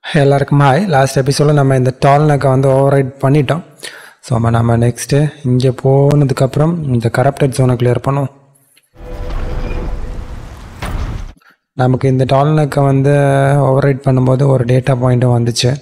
எல்லாருக்கும் hi last எபிசோடில் நம்ம இந்த டால்னக்கை வந்து ஓவர் ரைட் பண்ணிட்டோம் ஸோ நம்ம நம்ம நெக்ஸ்ட்டு இங்கே போனதுக்கப்புறம் இந்த கரப்டட் ஜோனை கிளியர் பண்ணுவோம் நமக்கு இந்த டால்னக்கை வந்து ஓவர் ரைட் பண்ணும்போது ஒரு டேட்டா பாயிண்ட்டும் வந்துச்சு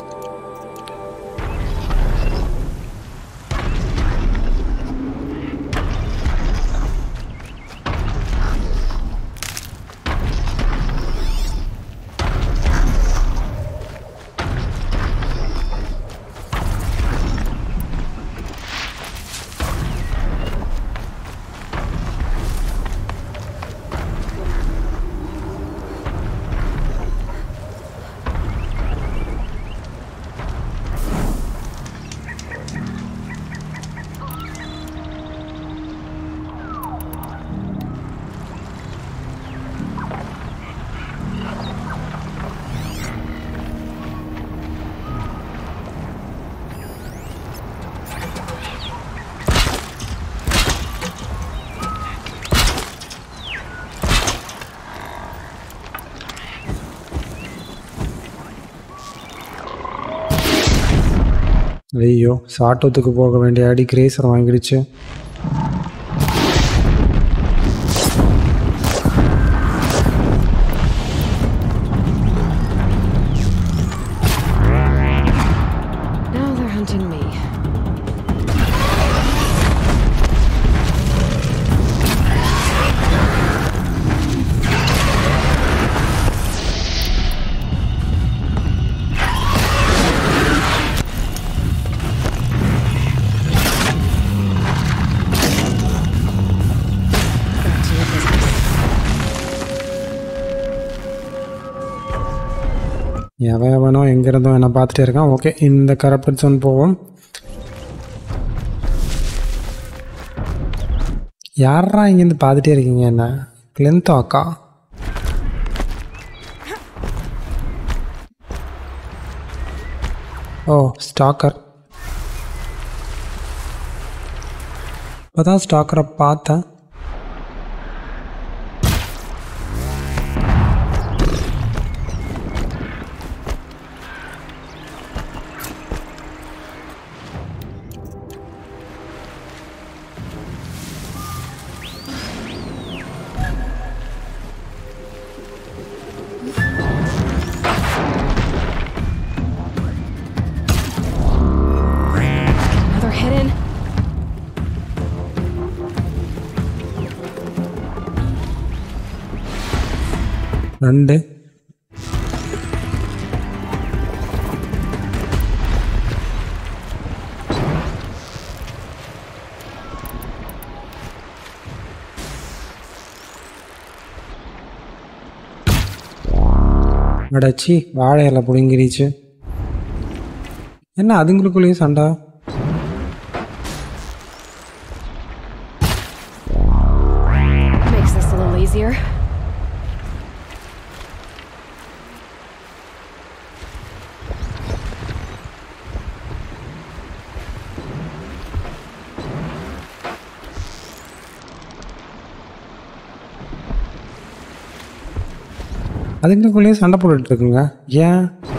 ஐயோ சாட்டோத்துக்கு போக வேண்டிய அடி கிரேசர் வாங்கிடுச்சு Now they're hunting me. Back to your business. எவன் எவனோ எங்கே இருந்தோ என்ன பார்த்துட்டே இருக்கான் ஓகே இந்த கரப்டட் ஜோன் போவோம் யாரா இங்கேருந்து பார்த்துட்டே இருக்கீங்க என்ன கிளென்த்தோ அக்கா ஓ ஸ்டாக்கர் இப்போதான் ஸ்டாக்கரை பார்த்தேன் Another hidden. ரெண்டு அடச்சி வாழை இலை பிடுங்கிடுச்சு என்ன அதுங்களுக்குள்ளேயும் சண்டை Makes this a little easier. அதுங்களுக்குள்ளேயும் சண்டை போட்டுட்டு இருக்குங்க ஏன்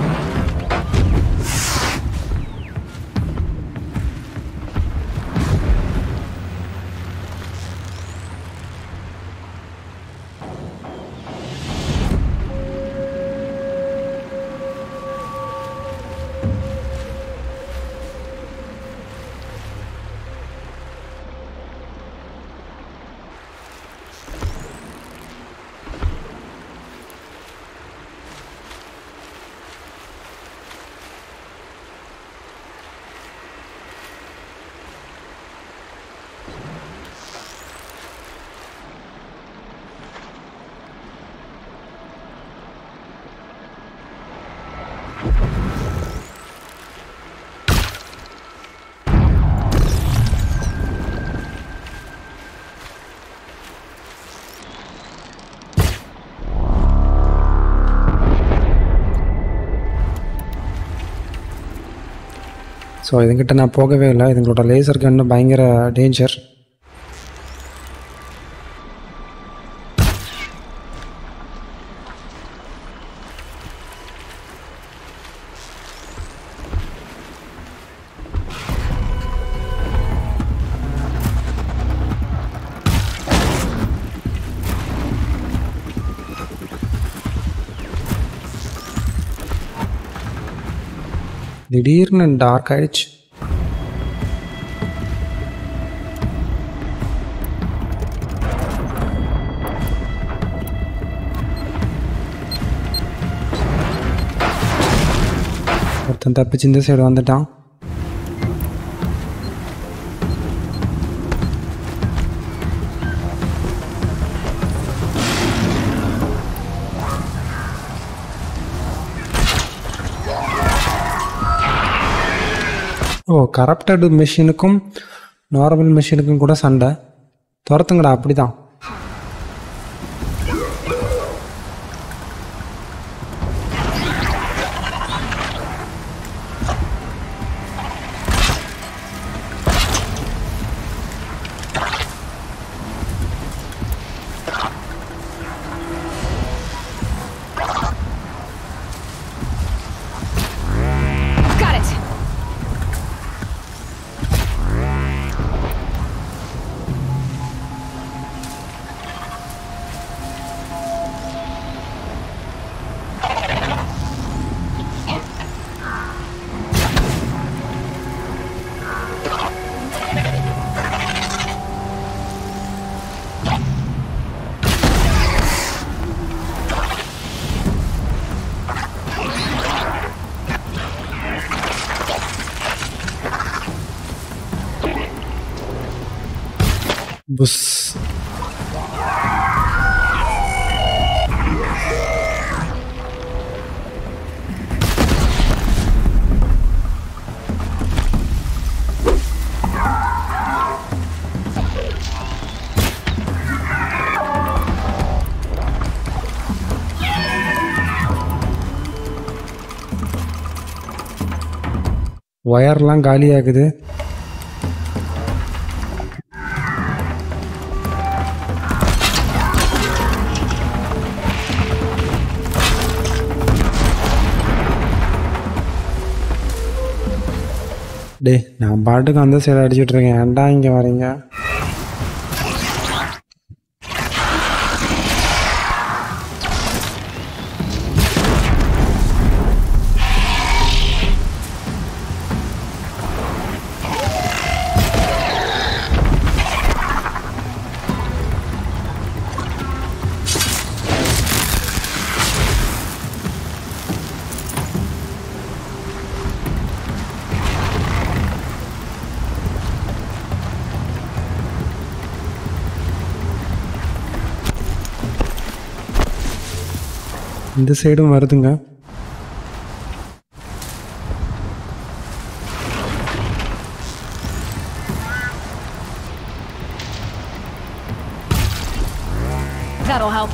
ஸோ இதுங்கிட்ட நான் போகவே இல்லை இதுங்களோட லேசர் கன்று பயங்கர டேஞ்சர் திடீர்னு டார்க் ஆயிடுச்சு ஒருத்தன் தப்பிச்சு இந்த சைடு வந்துட்டான் ஓ கரப்டட் மிஷினுக்கும் நார்மல் மிஷினுக்கும் கூட சண்டை துரத்துங்கடா அப்படிதான் Got it! புஸ் ஒயர்லாம் காலியாகுது டேய் நான் பாட்டுக்கு அந்த சைடு அடிச்சிட்டு இருக்கேன் ஏன்டா இங்கே வரீங்க இந்த சைடும் வருதுங்க That'll help.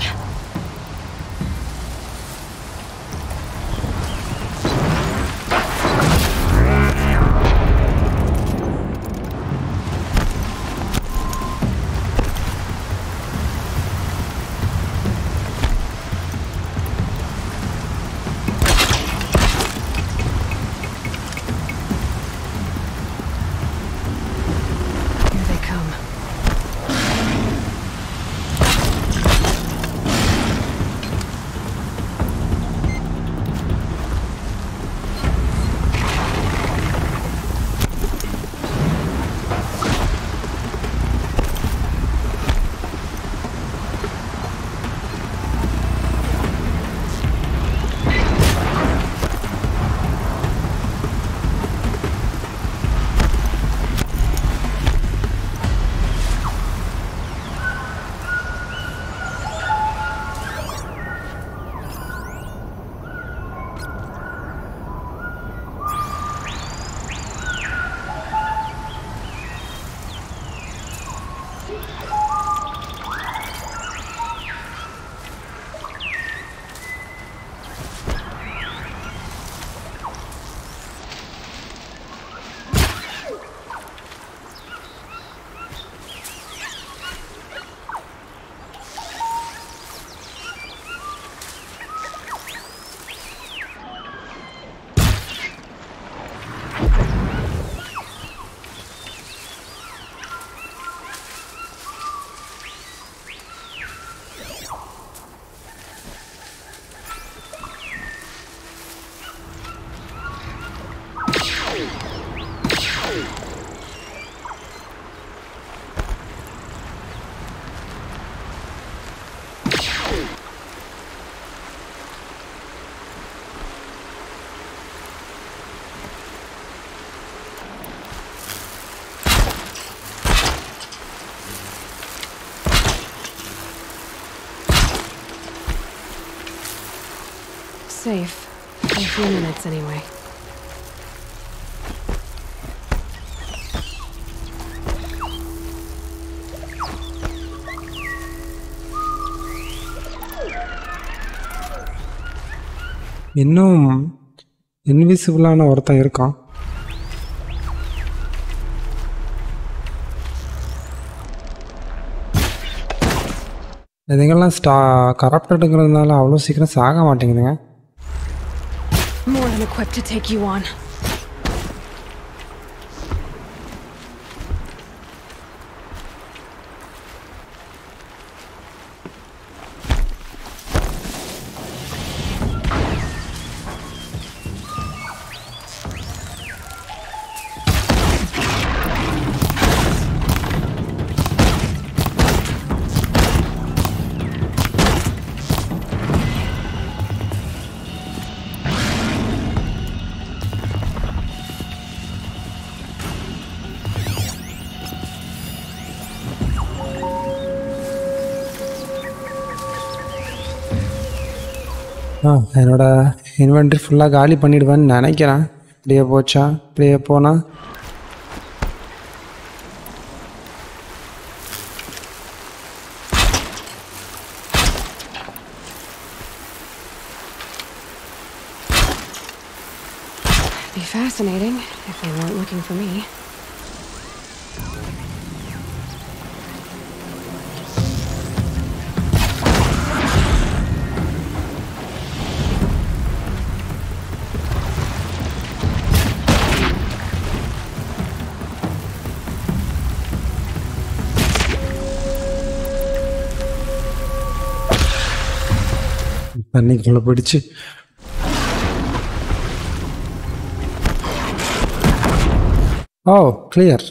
Here they come. safe. For a few minutes, anyway. இன்னும் இன்விசிபிளான ஒருத்தன் இருக்கான் இதுங்கெல்லாம் ஸ்டா கரப்டடுங்கிறதுனால அவ்வளோ சீக்கிரம் சாக மாட்டேங்குதுங்க More than equipped to take you on. ஆ என்னோட இன்வென்ட்ரி ஃபுல்லாக காலி பண்ணிடுவேன்னு நினைக்கிறேன் இப்படியே போச்சா இப்படியே போனால் Be fascinating if they weren't looking for me. தண்ணிக்குள்ளே பிடிச்சி ஓ கிளியர்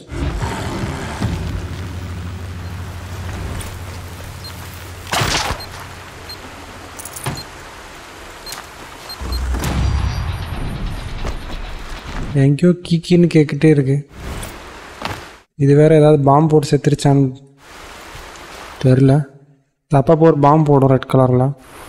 எங்கேயோ கீக்கின்னு கேட்கிட்டே இருக்கு இது வேற ஏதாவது பாம்பு போட்டு செத்துருச்சான்னு தெரில அப்பப்போ ஒரு பாம்பு போடும் ரெட் கலரில்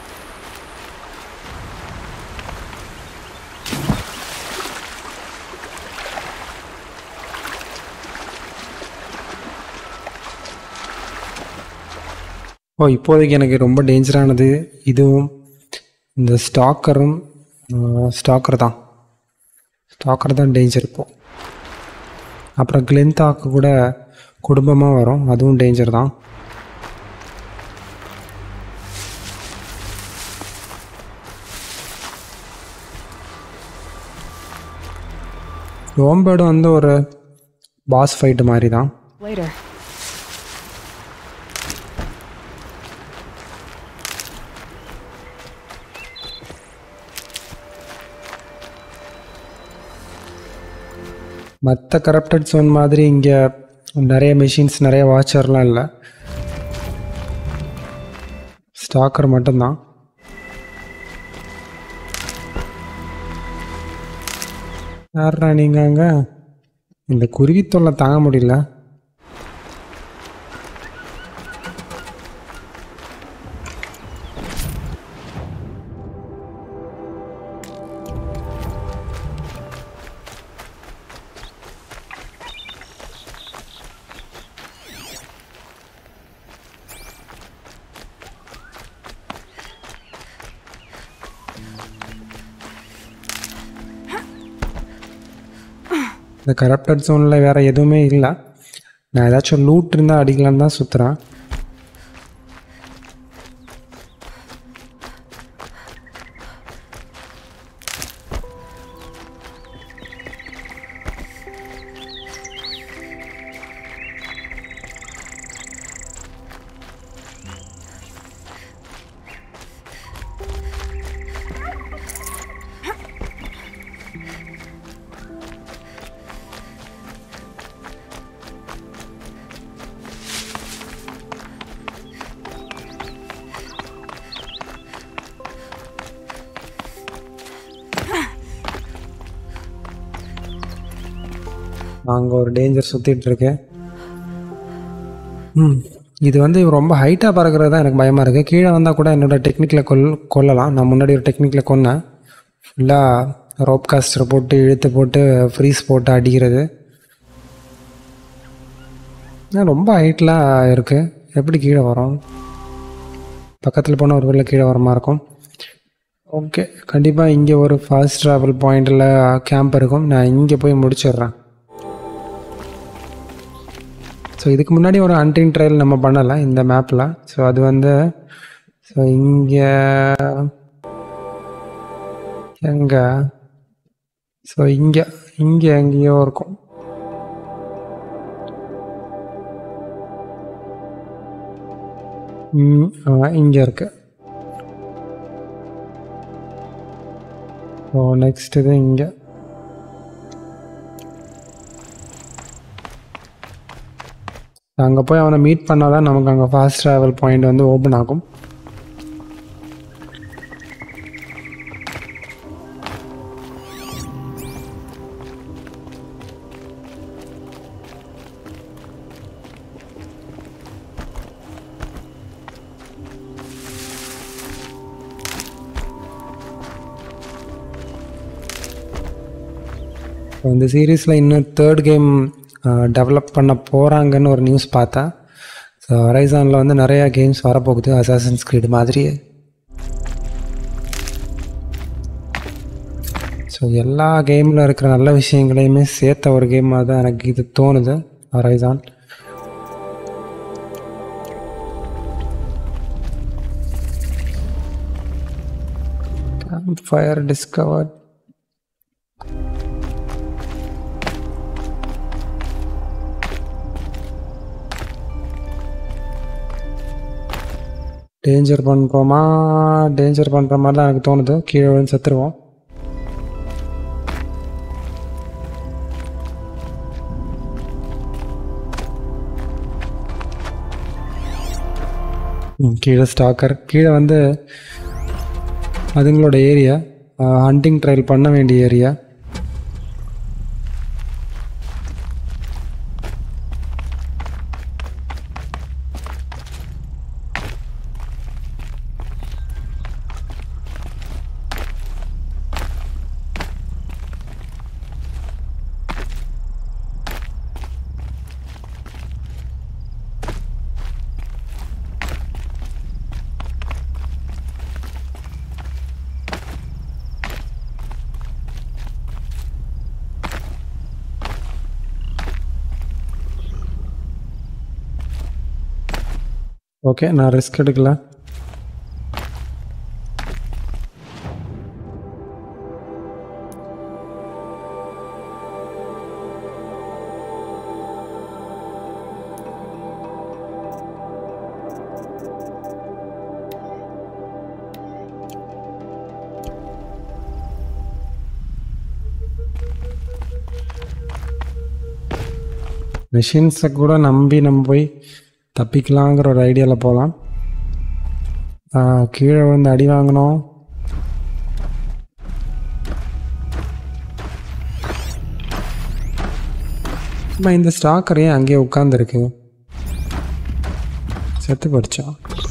ஓ இப்போதைக்கு எனக்கு ரொம்ப டேஞ்சரானது இதுவும் இந்த ஸ்டாக்கரும் ஸ்டாக்கர் தான் ஸ்டாக்கர் தான் டேஞ்சர் இப்போ அப்புறம் கிளென்தாக்கு கூட குடும்பமாக வரும் அதுவும் டேஞ்சர் தான் ரோம்பேடு வந்து ஒரு பாஸ் ஃபைட்டு மாதிரி தான் Later. மற்ற கரப்டட் zone மாதிரி இங்கே நிறைய மிஷின்ஸ் நிறைய வாட்சர்லாம் இல்லை ஸ்டாக்கர் மட்டும்தான் யாரா நீங்க அங்க இந்த குருவி தொல்லை தாங்க முடியல இந்த கரப்டட் ஜோனில் வேறு எதுவுமே இல்லை நான் ஏதாச்சும் லூட் இருந்தால் அடிக்கலான்னு தான் சுற்றுறேன் அங்கே ஒரு டேஞ்சர் சுற்றிட்டு இருக்கு ம் இது வந்து ரொம்ப ஹைட்டாக பறக்கிறது தான் எனக்கு பயமாக இருக்குது கீழே வந்தால் கூட என்னோட டெக்னிக்கில் கொல் கொல்லலாம் நான் முன்னாடி ஒரு டெக்னிக்கில் கொன்னேன் ஃபுல்லாக ரோப் காஸ்டர் போட்டு இழுத்து போட்டு ஃப்ரீஸ் போட்டு அடிக்கிறது ஆனா ரொம்ப ஹைட்லாம் இருக்குது எப்படி கீழே வரும் பக்கத்தில் போனால் ஒரு வேளை கீழே வர மாதிரி இருக்கும் ஓகே கண்டிப்பாக இங்கே ஒரு ஃபாஸ்ட் ட்ராவல் பாயிண்டில் கேம்ப் இருக்கும் நான் இங்கே போய் முடிச்சிடுறேன் ஸோ இதுக்கு முன்னாடி ஒரு ஹண்டிங் ட்ரையல் நம்ம பண்ணலை இந்த மேப்பில் ஸோ அது வந்து ஸோ இங்கே எங்கே ஸோ இங்கே இங்கே எங்கேயோ இருக்கும் இங்கே இருக்கு ஸோ நெக்ஸ்ட் இது இங்கே அங்கே போய் அவனை மீட் பண்ணால் தான் நமக்கு அங்கே ஃபாஸ்ட் ட்ராவல் பாயிண்ட் வந்து ஓப்பன் ஆகும் ஸோ இந்த சீரீஸில் இன்னும் தேர்ட் கேம் டெவலப் பண்ண போகிறாங்கன்னு ஒரு நியூஸ் பார்த்தேன் ஸோ ஹரைசானில் வந்து நிறையா கேம்ஸ் வரப்போகுது அசாசன்ஸ் ஸ்கிரீட் மாதிரியே ஸோ எல்லா கேமில் இருக்கிற நல்ல விஷயங்களையுமே சேர்த்த ஒரு கேமாக தான் எனக்கு இது தோணுது Horizon camp fire discover danger பண்ணுறோமா டேஞ்சர் பண்ணுற மாதிரி தான் எனக்கு தோணுது கீழே விழுந்து செத்துருவோம் ம், கீழே ஸ்டாக்கர் கீழே வந்து அதுங்களோட ஏரியா ஹண்டிங் ட்ரையல் பண்ண வேண்டிய ஏரியா ஓகே நான் ரிஸ்க் எடுக்கல மிஷின்ஸை கூட நம்பி நம்ம போய் தப்பிக்கலாங்கிற ஒரு ஐடியாவில் போகலாம் கீழே வந்து அடி வாங்கினோம் அம்மா, இந்த ஸ்டாக்கர் ஏன் அங்கேயே உட்காந்துருக்கு செத்து போயிடுச்சா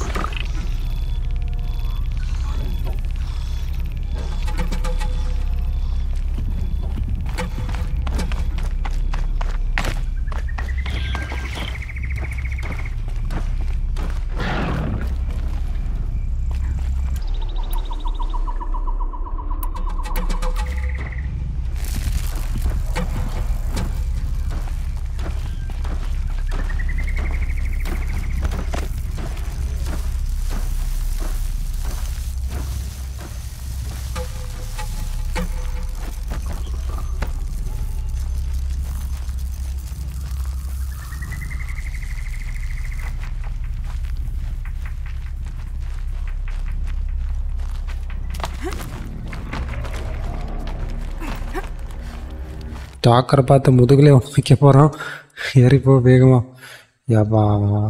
ஸ்டாக்கரை பார்த்து முதுகுலே வைக்க போகிறோம் ஏறிப்போ வேகமா யாபா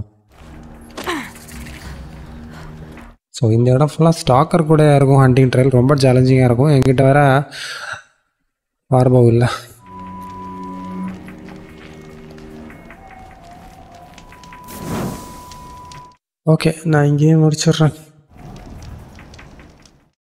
ஸோ இந்த இடம் ஃபுல்லாக ஸ்டாக்கர் கூட இருக்கும் ஹண்டிங் ட்ரையல் ரொம்ப சேலஞ்சிங்காக இருக்கும் என்கிட்ட வேற வார்பவ் இல்லை ஓகே நான் இங்கேயே முடிச்சிடுறேன்